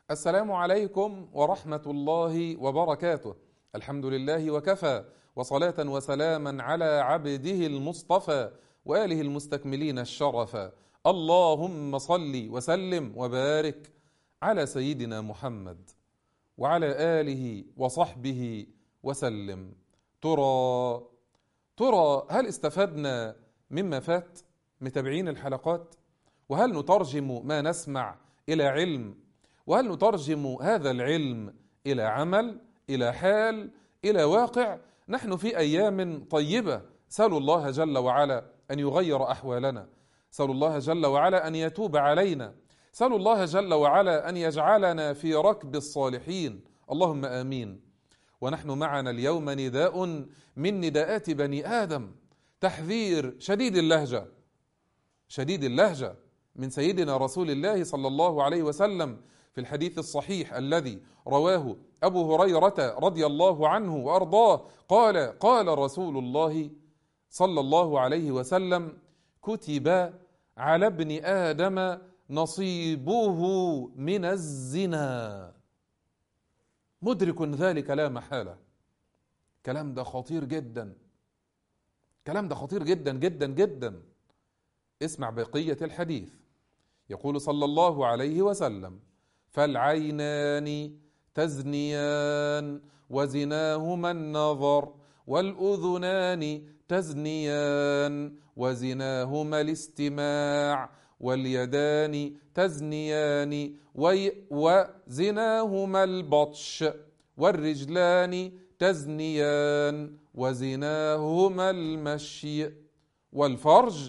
السلام عليكم ورحمة الله وبركاته الحمد لله وكفى وصلاة وسلاما على عبده المصطفى وآله المستكملين الشرفا اللهم صل وسلم وبارك على سيدنا محمد وعلى آله وصحبه وسلم ترى ترى هل استفدنا مما فات متابعين الحلقات وهل نترجم ما نسمع إلى علم وهل نترجم هذا العلم إلى عمل إلى حال إلى واقع نحن في أيام طيبة سألوا الله جل وعلا أن يغير أحوالنا سألوا الله جل وعلا أن يتوب علينا سألوا الله جل وعلا أن يجعلنا في ركب الصالحين اللهم آمين ونحن معنا اليوم نداء من نداءات بني آدم تحذير شديد اللهجة شديد اللهجة من سيدنا رسول الله صلى الله عليه وسلم في الحديث الصحيح الذي رواه أبو هريرة رضي الله عنه وأرضاه قال قال رسول الله صلى الله عليه وسلم كتب على ابن آدم نصيبه من الزنا مدرك ذلك لا محالة كلام ده خطير جدا كلام ده خطير جدا جدا جدا اسمع بقية الحديث يقول صلى الله عليه وسلم فالعينان تزنيان وزناهما النظر والأذنان تزنيان وزناهما الاستماع واليدان تزنيان وزناهما البطش والرجلان تزنيان وزناهما المشي والفرج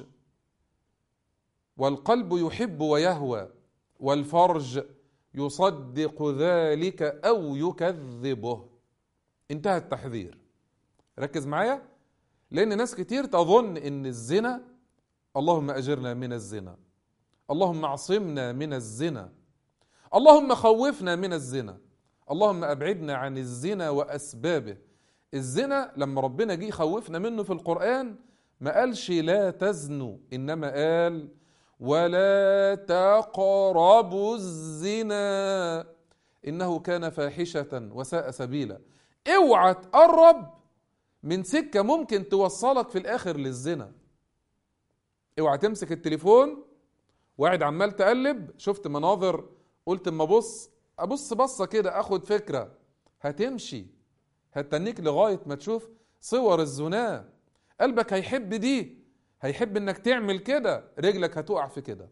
والقلب يحب ويهوى والفرج يصدق ذلك او يكذبه انتهى التحذير ركز معايا لان ناس كتير تظن ان الزنا اللهم اجرنا من الزنا اللهم اعصمنا من الزنا اللهم خوفنا من الزنا اللهم ابعدنا عن الزنا واسبابه الزنا لما ربنا جه يخوفنا منه في القران ما قالش لا تزنوا انما قال ولا تقربوا الزنا انه كان فاحشه وساء سبيلا اوعى تقرب من سكه ممكن توصلك في الاخر للزنا اوعى تمسك التليفون وقاعد عمال تقلب شفت مناظر قلت اما ابص ابص بصه كده اخد فكره هتمشي هتنيك لغايه ما تشوف صور الزنا قلبك هيحب دي هيحب انك تعمل كده رجلك هتقع في كده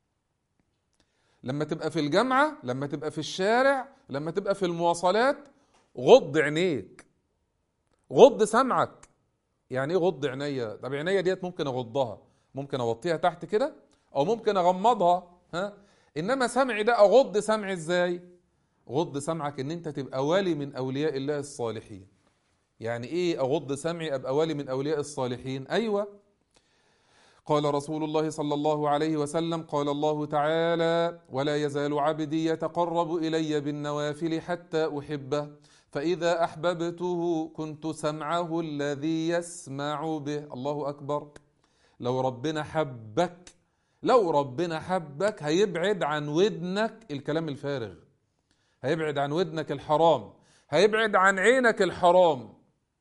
لما تبقى في الجامعة لما تبقى في الشارع لما تبقى في المواصلات غض عينيك غض سمعك يعني ايه غض عينيا طب عينيا ديت ممكن اغضها ممكن اوطيها تحت كده او ممكن اغمضها ها انما سمعي ده اغض سمعي ازاي غض سمعك ان انت تبقى والي من اولياء الله الصالحين يعني ايه اغض سمعي ابقى والي من اولياء الصالحين ايوه قال رسول الله صلى الله عليه وسلم قال الله تعالى ولا يزال عبدي يتقرب الي بالنوافل حتى احبه فاذا احببته كنت سمعه الذي يسمع به الله اكبر لو ربنا حبك لو ربنا حبك هيبعد عن ودنك الكلام الفارغ هيبعد عن ودنك الحرام هيبعد عن عينك الحرام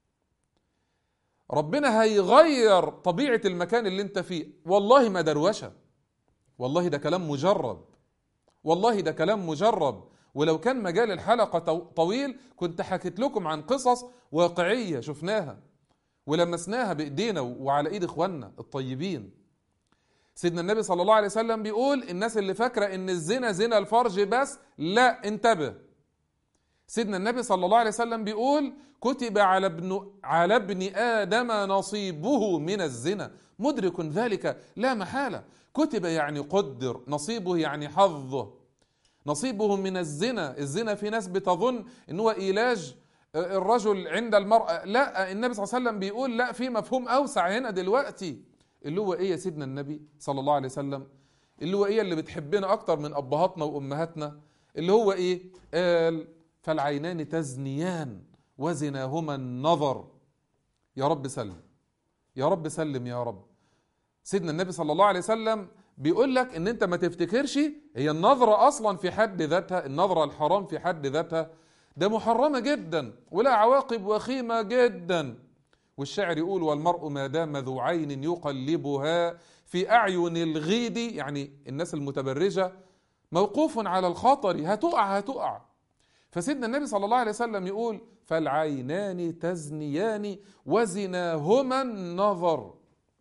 ربنا هيغير طبيعة المكان اللي انت فيه والله ما دروشة والله ده كلام مجرب والله ده كلام مجرب ولو كان مجال الحلقة طويل كنت حكيت لكم عن قصص واقعية شفناها ولمسناها بإيدينا وعلى إيد إخواننا الطيبين سيدنا النبي صلى الله عليه وسلم بيقول الناس اللي فاكرة إن الزنا زنا الفرج بس لا انتبه سيدنا النبي صلى الله عليه وسلم بيقول كتب على ابن على ابن ادم نصيبه من الزنا مدرك ذلك لا محاله كتب يعني قدر نصيبه يعني حظه نصيبه من الزنا الزنا في ناس بتظن ان هو ايلاج الرجل عند المرأة لا النبي صلى الله عليه وسلم بيقول لا في مفهوم أوسع هنا دلوقتي اللي هو إيه يا سيدنا النبي صلى الله عليه وسلم اللي هو إيه اللي بتحبنا أكتر من أبهاتنا وأمهاتنا اللي هو إيه قال فالعينان تزنيان وزناهما النظر يا رب سلم يا رب سلم يا رب سيدنا النبي صلى الله عليه وسلم بيقول لك ان انت ما تفتكرش هي النظرة اصلا في حد ذاتها النظرة الحرام في حد ذاتها ده محرمة جدا ولا عواقب وخيمة جدا والشاعر يقول والمرء ما دام ذو عين يقلبها في أعين الغيد يعني الناس المتبرجة موقوف على الخطر هتقع هتقع فسيدنا النبي صلى الله عليه وسلم يقول فالعينان تزنيان وزناهما النظر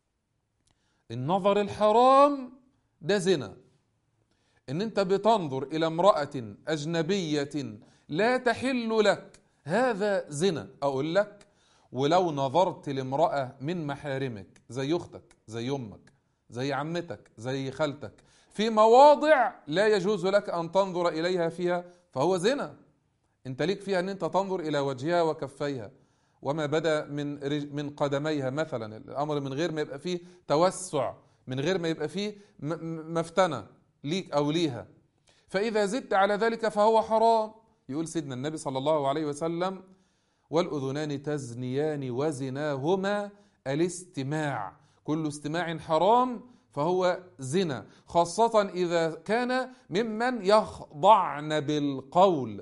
النظر الحرام ده زنا ان انت بتنظر الى امرأة اجنبية لا تحل لك هذا زنا اقول لك ولو نظرت لامرأة من محارمك زي اختك زي امك زي عمتك زي خالتك في مواضع لا يجوز لك ان تنظر اليها فيها فهو زنا انت ليك فيها ان انت تنظر الى وجهها وكفيها وما بدا من من قدميها مثلا الامر من غير ما يبقى فيه توسع من غير ما يبقى فيه مفتنه ليك او ليها فاذا زدت على ذلك فهو حرام يقول سيدنا النبي صلى الله عليه وسلم والاذنان تزنيان وزناهما الاستماع كل استماع حرام فهو زنا خاصة إذا كان ممن يخضعن بالقول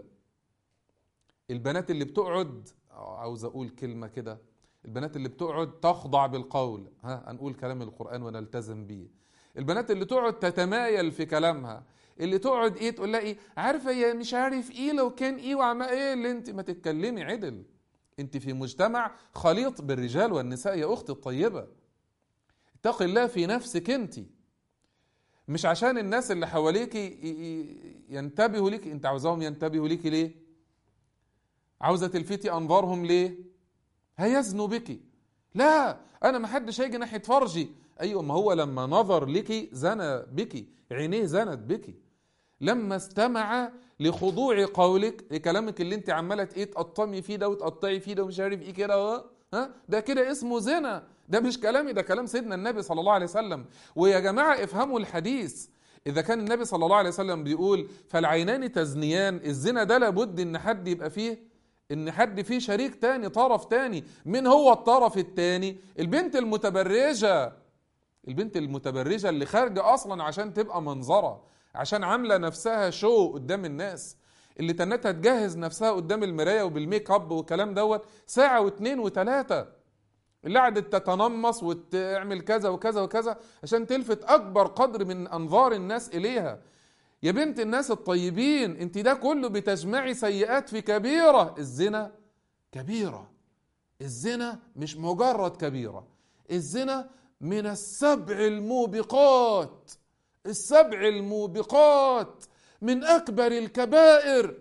البنات اللي بتقعد عاوز اقول كلمه كده البنات اللي بتقعد تخضع بالقول ها هنقول كلام القران ونلتزم بيه البنات اللي تقعد تتمايل في كلامها اللي تقعد ايه تقول لها ايه عارفه يا مش عارف ايه لو كان ايه وعما ايه اللي انت ما تتكلمي عدل انت في مجتمع خليط بالرجال والنساء يا اختي الطيبه اتقي الله في نفسك انت مش عشان الناس اللي حواليك ينتبهوا ليك انت عاوزاهم ينتبهوا ليك ليه عاوزة تلفتي أنظارهم ليه؟ هيزنوا بك لا أنا ما حدش هيجي ناحية فرجي أيوة ما هو لما نظر لك زنى بك عينيه زنت بك لما استمع لخضوع قولك لكلامك اللي انت عماله ايه تقطمي فيه ده وتقطعي فيه ده ومش عارف ايه كده ها ده كده اسمه زنا ده مش كلامي ده كلام سيدنا النبي صلى الله عليه وسلم ويا جماعه افهموا الحديث اذا كان النبي صلى الله عليه وسلم بيقول فالعينان تزنيان الزنا ده لابد ان حد يبقى فيه ان حد فيه شريك تاني طرف تاني من هو الطرف التاني البنت المتبرجة البنت المتبرجة اللي خارجة اصلا عشان تبقى منظرة عشان عاملة نفسها شو قدام الناس اللي تنتها تجهز نفسها قدام المراية وبالميك اب والكلام دوت ساعة واثنين وثلاثة اللي قعدت تتنمص وتعمل كذا وكذا وكذا عشان تلفت اكبر قدر من انظار الناس اليها يا بنت الناس الطيبين انت ده كله بتجمعي سيئات في كبيرة الزنا كبيرة الزنا مش مجرد كبيرة الزنا من السبع الموبقات السبع الموبقات من أكبر الكبائر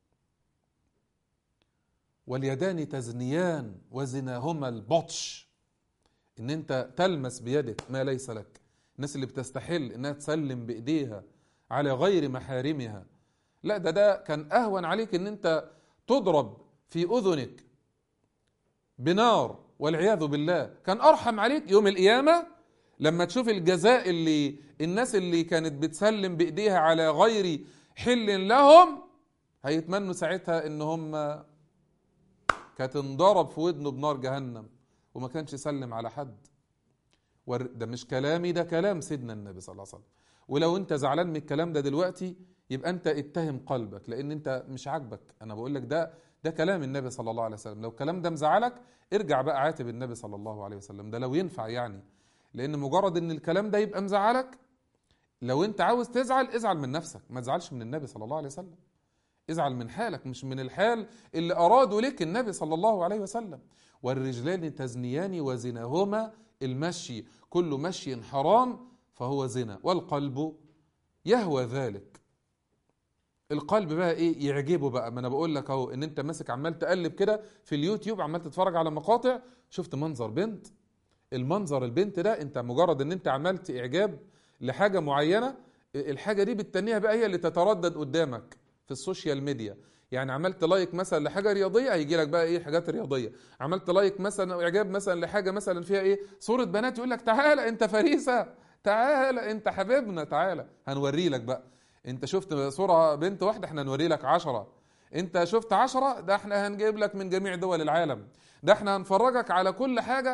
واليدان تزنيان وزناهما البطش ان انت تلمس بيدك ما ليس لك الناس اللي بتستحل انها تسلم بايديها على غير محارمها لا ده ده كان اهون عليك ان انت تضرب في اذنك بنار والعياذ بالله كان ارحم عليك يوم القيامه لما تشوف الجزاء اللي الناس اللي كانت بتسلم بايديها على غير حل لهم هيتمنوا ساعتها ان هم كانت انضرب في ودنه بنار جهنم وما كانش يسلم على حد ده مش كلامي ده كلام سيدنا النبي صلى الله عليه وسلم ولو انت زعلان من الكلام ده دلوقتي يبقى انت اتهم قلبك لان انت مش عاجبك انا بقول لك ده ده كلام النبي صلى الله عليه وسلم لو الكلام ده مزعلك ارجع بقى عاتب النبي صلى الله عليه وسلم ده لو ينفع يعني لان مجرد ان الكلام ده يبقى مزعلك لو انت عاوز تزعل ازعل من نفسك ما تزعلش من النبي صلى الله عليه وسلم ازعل من حالك مش من الحال اللي ارادوا لك النبي صلى الله عليه وسلم والرجلان تزنيان وزناهما المشي كل مشي حرام فهو زنا والقلب يهوى ذلك القلب بقى ايه يعجبه بقى ما انا بقول لك اهو ان انت ماسك عمال تقلب كده في اليوتيوب عمال تتفرج على مقاطع شفت منظر بنت المنظر البنت ده انت مجرد ان انت عملت اعجاب لحاجه معينه الحاجه دي بالتانية بقى هي اللي تتردد قدامك في السوشيال ميديا يعني عملت لايك مثلا لحاجه رياضيه هيجي لك بقى ايه حاجات رياضيه عملت لايك مثلا او اعجاب مثلا لحاجه مثلا فيها ايه صوره بنات يقول لك تعالى انت فريسه تعالى انت حبيبنا تعالى هنوري لك بقى انت شفت صورة بنت واحدة احنا هنوري لك عشرة انت شفت عشرة ده احنا هنجيب لك من جميع دول العالم ده احنا هنفرجك على كل حاجة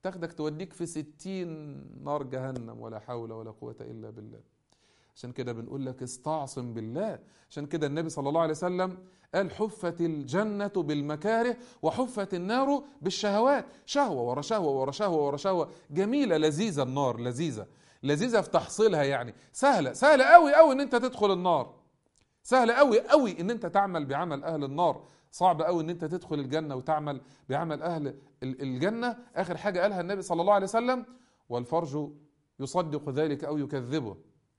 تاخدك توديك في ستين نار جهنم ولا حول ولا قوة إلا بالله عشان كده بنقول لك استعصم بالله عشان كده النبي صلى الله عليه وسلم قال حفت الجنة بالمكاره وحفت النار بالشهوات شهوة ورا شهوة ورا شهوة ورا شهوة جميلة لذيذة النار لذيذة لذيذة في تحصيلها يعني سهلة سهلة قوي قوي ان انت تدخل النار سهل قوي قوي ان انت تعمل بعمل اهل النار صعب قوي ان انت تدخل الجنه وتعمل بعمل اهل الجنه اخر حاجه قالها النبي صلى الله عليه وسلم والفرج يصدق ذلك او يكذبه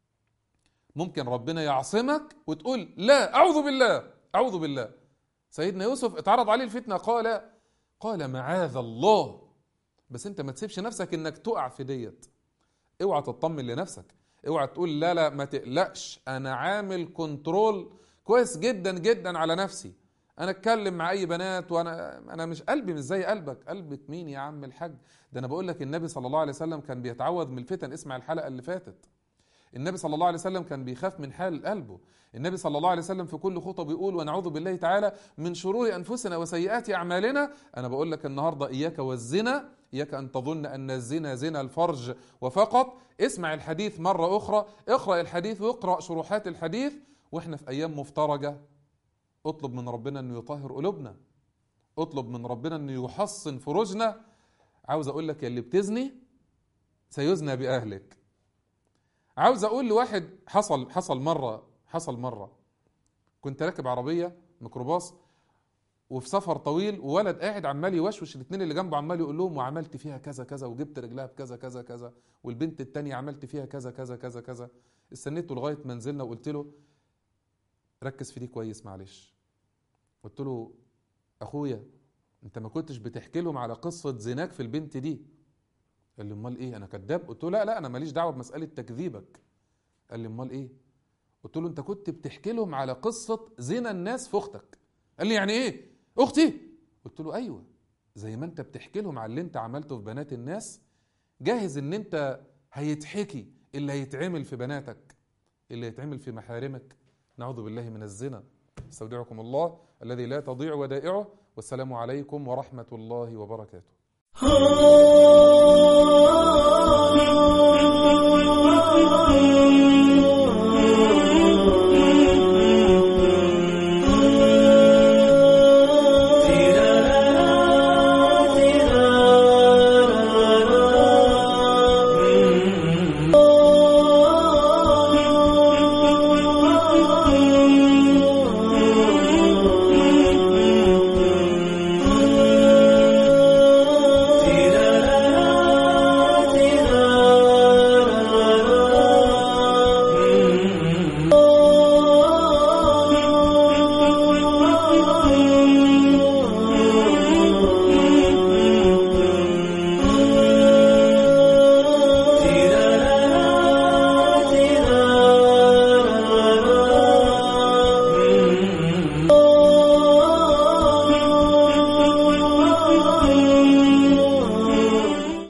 ممكن ربنا يعصمك وتقول لا اعوذ بالله اعوذ بالله سيدنا يوسف اتعرض عليه الفتنه قال قال معاذ الله بس انت ما تسيبش نفسك انك تقع في ديت اوعى تطمن لنفسك اوعى تقول لا لا ما تقلقش انا عامل كنترول كويس جدا جدا على نفسي انا اتكلم مع اي بنات وانا انا مش قلبي مش زي قلبك قلبك مين يا عم الحاج ده انا بقول لك النبي صلى الله عليه وسلم كان بيتعوذ من الفتن اسمع الحلقه اللي فاتت النبي صلى الله عليه وسلم كان بيخاف من حال قلبه النبي صلى الله عليه وسلم في كل خطبه بيقول ونعوذ بالله تعالى من شرور انفسنا وسيئات اعمالنا انا بقول لك النهارده اياك والزنا اياك ان تظن ان الزنا زنا الفرج وفقط اسمع الحديث مره اخرى اقرا الحديث واقرا شروحات الحديث واحنا في ايام مفترجه اطلب من ربنا انه يطهر قلوبنا اطلب من ربنا انه يحصن فروجنا عاوز اقول لك يا اللي بتزني سيزنى باهلك عاوز اقول لواحد حصل حصل مره حصل مره كنت راكب عربيه ميكروباص وفي سفر طويل وولد قاعد عمال يوشوش الاثنين اللي جنبه عمال يقول لهم وعملت فيها كذا كذا وجبت رجلها بكذا كذا كذا والبنت الثانيه عملت فيها كذا كذا كذا كذا استنيته لغايه ما نزلنا وقلت له ركز في دي كويس معلش قلت له اخويا انت ما كنتش بتحكي لهم على قصه زناك في البنت دي قال لي امال ايه انا كذاب قلت له لا لا انا ماليش دعوه بمساله تكذيبك قال لي امال ايه قلت له انت كنت بتحكي لهم على قصه زنا الناس في اختك قال لي يعني ايه اختي قلت له ايوه زي ما انت بتحكي لهم على اللي انت عملته في بنات الناس جاهز ان انت هيتحكي اللي هيتعمل في بناتك اللي هيتعمل في محارمك نعوذ بالله من الزنا استودعكم الله الذي لا تضيع ودائعه والسلام عليكم ورحمه الله وبركاته